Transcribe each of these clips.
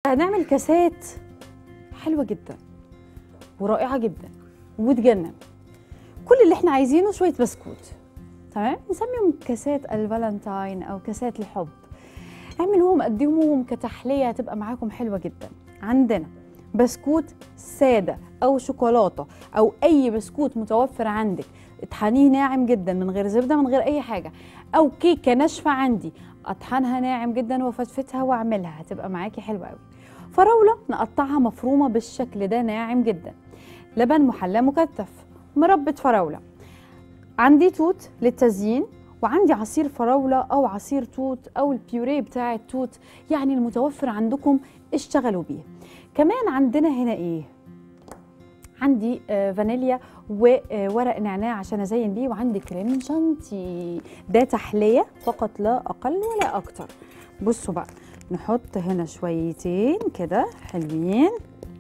هنعمل كاسات حلوه جدا ورائعه جدا وتجنن كل اللي احنا عايزينه شويه بسكوت تمام نسميهم كاسات الفالنتاين او كاسات الحب اعملوهم قدموهم كتحليه هتبقى معاكم حلوه جدا عندنا بسكوت ساده او شوكولاته او اي بسكوت متوفر عندك اطحنيه ناعم جدا من غير زبده من غير اي حاجه او كيكه ناشفه عندي اطحنها ناعم جدا وافتفتها واعملها هتبقى معاكي حلوه قوي فراوله نقطعها مفرومه بالشكل ده ناعم جدا لبن محلى مكثف مربى فراوله عندي توت للتزيين وعندي عصير فراوله او عصير توت او البيوريه بتاع التوت يعني المتوفر عندكم اشتغلوا بيه كمان عندنا هنا ايه عندي آه فانيليا وورق نعناع عشان ازين بيه وعندي كريم شانتي ده تحليه فقط لا اقل ولا اكتر بصوا بقى نحط هنا شويتين كده حلوين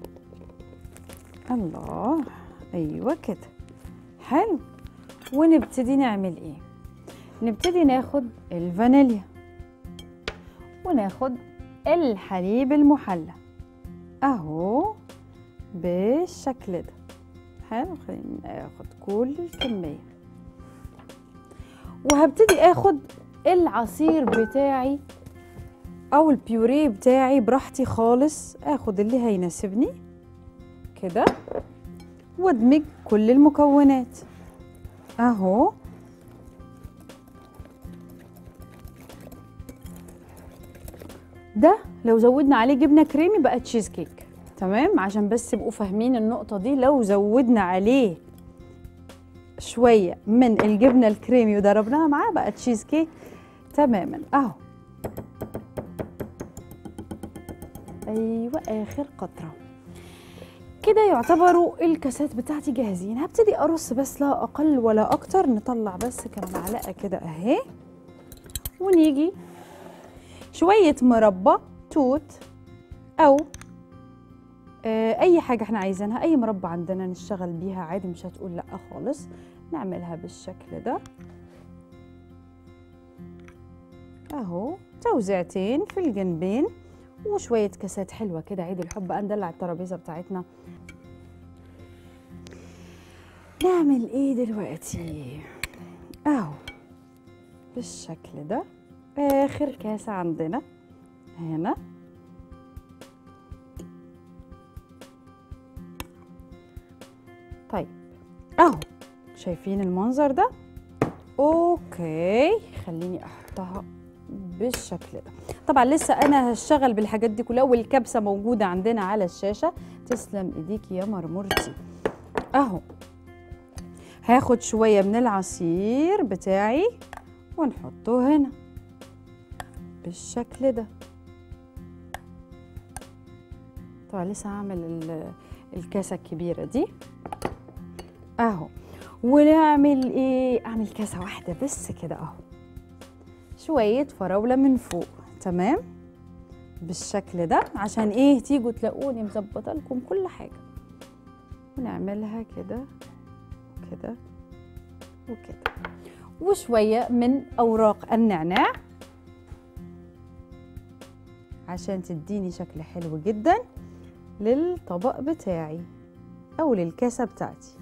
الله ايوه كده حلو ونبتدي نعمل ايه نبتدي ناخد الفانيليا وناخد الحليب المحلى اهو بالشكل ده حلو خلينا ناخد كل الكميه وهبتدي اخد العصير بتاعي او البيوريه بتاعي براحتي خالص اخد اللي هيناسبني كده وادمج كل المكونات اهو ده لو زودنا عليه جبنه كريمي بقى تشيز كيك تمام عشان بس تبقوا فاهمين النقطه دي لو زودنا عليه شويه من الجبنه الكريمي وضربناها معاه بقى تشيز كيك تماما اهو ايوه اخر قطره كده يعتبروا الكاسات بتاعتي جاهزين هبتدي ارص بس لا اقل ولا اكتر نطلع بس كام معلقه كده اهي ونيجي شويه مربى توت او آه اي حاجه احنا عايزينها اي مربى عندنا نشتغل بيها عادي مش هتقول لا خالص نعملها بالشكل ده اهو توزيعتين في الجنبين وشوية كاسات حلوة كده عيد الحب بقى ندلع الترابيزة بتاعتنا نعمل ايه دلوقتي اهو بالشكل ده اخر كاسة عندنا هنا طيب اهو شايفين المنظر ده اوكي خليني احطها بالشكل ده طبعا لسه انا هشتغل بالحاجات دي كلها والكبسه موجوده عندنا على الشاشه تسلم ايديكي يا مرمورتي اهو هاخد شويه من العصير بتاعي ونحطه هنا بالشكل ده طبعا لسه هعمل الكاسه الكبيره دي اهو ونعمل ايه اعمل كاسه واحده بس كده اهو شوية فراولة من فوق تمام بالشكل ده عشان ايه تيجوا تلاقوني مظبطه لكم كل حاجة ونعملها كده كده وكده وشوية من أوراق النعناع عشان تديني شكل حلو جدا للطبق بتاعي أو للكاسة بتاعتي